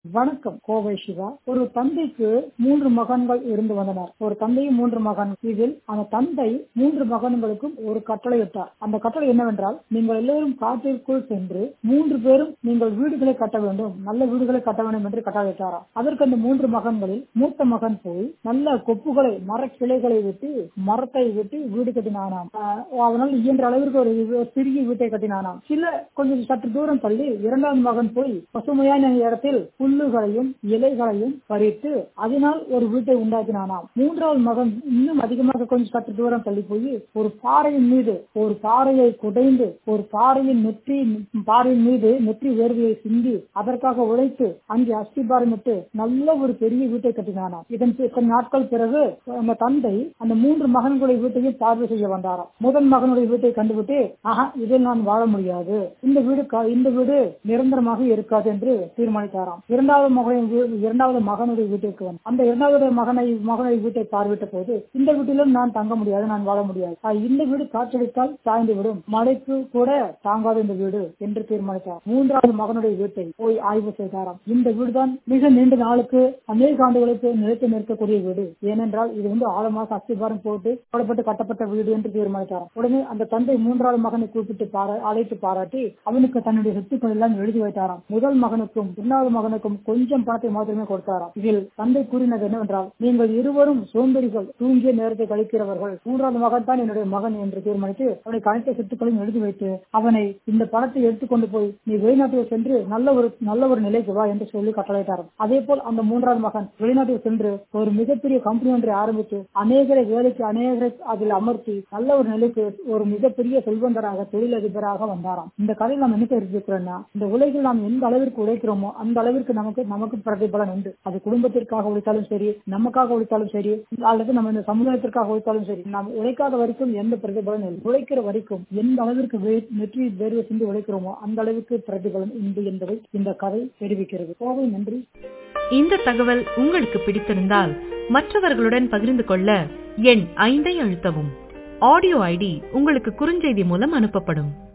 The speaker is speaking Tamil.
வணக்கம் கோவை சிவா ஒரு தந்தைக்கு மூன்று மகன்கள் இருந்து வந்தனர் ஒரு தந்தையும் மூன்று மகன் இதில் அந்த தந்தை மூன்று மகன்களுக்கும் ஒரு கட்டளை இட்டார் அந்த கட்டளை என்னவென்றால் நீங்கள் எல்லோரும் காட்டிற்குள் சென்று மூன்று பேரும் நீங்கள் வீடுகளை கட்ட வேண்டும் நல்ல வீடுகளை கட்ட வேண்டும் என்று கட்டளையிட்டாராம் அதற்கு அந்த மூன்று மகன்களில் மூத்த மகன் போய் நல்ல கொப்புகளை மர கிளைகளை வெட்டி மரத்தை வெட்டி வீடு கட்டினானாம் ஆஹ் அதனால் இயன்ற அளவிற்கு ஒரு ஒரு சிறிய வீட்டை கட்டினானாம் சில கொஞ்சம் சற்று தூரம் தள்ளி இரண்டாவது மகன் போய் பசுமையான இடத்தில் புல்லுகளையும் இலைகளையும் பறித்து அதனால் ஒரு வீட்டை உண்டாக்கினானாம் மூன்றாவது மகன் இன்னும் அதிகமாக கொஞ்சம் சற்று தூரம் தள்ளி போய் ஒரு பாறையின் மீது ஒரு பாறையை குடைந்து ஒரு பாறையின் நெற்றி பாறையின் மீது நெற்றி வேர்வையை சிந்தி அதற்காக உழைத்து அங்கே அஸ்திபாரமிட்டு நல்ல ஒரு பெரிய வீட்டை கட்டினானாம் இதன் இத்தனை நாட்கள் பிறகு அந்த தந்தை அந்த மூன்று மகன்களுடைய வீட்டையும் பார்வை செய்ய வந்தாராம் முதல் மகனுடைய வீட்டை கண்டுவிட்டு ஆஹா இதில் நான் வாழ முடியாது இந்த வீடு க- இந்த வீடு நிரந்தரமாக இருக்காது என்று தீர்மானித்தாராம் இரண்டாவது மகனின் வீ- இரண்டாவது மகனுடைய வீட்டிற்கு வந்து அந்த இரண்டாவது மகனை மகனுடைய வீட்டை பார்வையிட்ட போது இந்த வீட்டிலும் நான் தங்க முடியாது நான் வாழ முடியாது ஆஹ் இந்த வீடு காற்றடித்தால் சாய்ந்து விடும் மழைக்கு கூட தாங்காத இந்த வீடு என்று தீர்மானித்தார் மூன்றாவது மகனுடைய வீட்டை போய் ஆய்வு செய்தாராம் இந்த வீடுதான் மிக நீண்ட நாளுக்கு அநேக ஆண்டுகளுக்கு நிலைத்து நிற்கக்கூடிய வீடு ஏனென்றால் இது வந்து ஆழமாக அஸ்திபாரம் போட்டு போடப்பட்டு கட்டப்பட்ட வீடு என்று தீர்மானித்தாராம் உடனே அந்த தந்தை மூன்றாவது மகனை கூப்பிட்டு பாரா அழைத்து பாராட்டி அவனுக்கு தன்னுடைய சொத்துக்கள் எல்லாம் எழுதி வைத்தாராம் முதல் மகனுக்கும் இரண்டாவது மகனுக்கும் கொஞ்சம் பணத்தை மாத்திரமே கொடுத்தாராம் இதில் தந்தை கூறினது என்னவென்றால் நீங்கள் இருவரும் சோம்பேறிகள் தூங்கிய நேரத்தை கழிக்கிறவர்கள் மூன்றாவது மகன் தான் என்னுடைய மகன் என்று தீர்மானித்து அவனுக்கு அனைத்து சொத்துக்களையும் எழுதி வைத்து அவனை இந்த பணத்தை எடுத்துக்கொண்டு போய் நீ வெளிநாட்டுக்கு சென்று நல்ல ஒரு நல்ல ஒரு நிலைக்கு வா என்று சொல்லி கட்டளையிட்டாராம் அதே போல் அந்த மூன்றாவது மகன் வெளிநாட்டுக்கு சென்று ஒரு மிகப்பெரிய கம்பெனி ஒன்றை ஆரம்பித்து அநேகரை வேலைக்கு அநேகரை அதில் அமர்த்தி நல்ல ஒரு நிலைக்கு ஒரு மிகப்பெரிய செல்வந்தராக தொழிலதிபராக வந்தாராம் இந்த கதையில் நாம் என்ன தெரிஞ்சுக்கிறோம்னா இந்த உலகில் நாம் எந்த அளவிற்கு உழைக்கிறோமோ அந்த அளவிற்கு நமக்கு நமக்கு பிரதிபலன் உண்டு அது குடும்பத்திற்காக உழைத்தாலும் சரி நமக்காக உழைத்தாலும் சரி அல்லது நம்ம இந்த சமுதாயத்திற்காக உழைத்தாலும் சரி நாம் உழைக்காத வரைக்கும் எந்த பிரதிபலன் இல்லை உழைக்கிற வரைக்கும் எந்த அளவிற்கு வே- நெற்றி வேர்வை சிந்து உழைக்கிறோமோ அந்த அளவிற்கு பிரதிபலன் உண்டு என்பதை இந்த கதை தெரிவிக்கிறது கோவை நன்றி இந்த தகவல் உங்களுக்கு பிடித்திருந்தால் மற்றவர்களுடன் பகிர்ந்து கொள்ள எண் ஐந்தை அழுத்தவும் ஆடியோ ஐடி உங்களுக்கு குறுஞ்செய்தி மூலம் அனுப்பப்படும்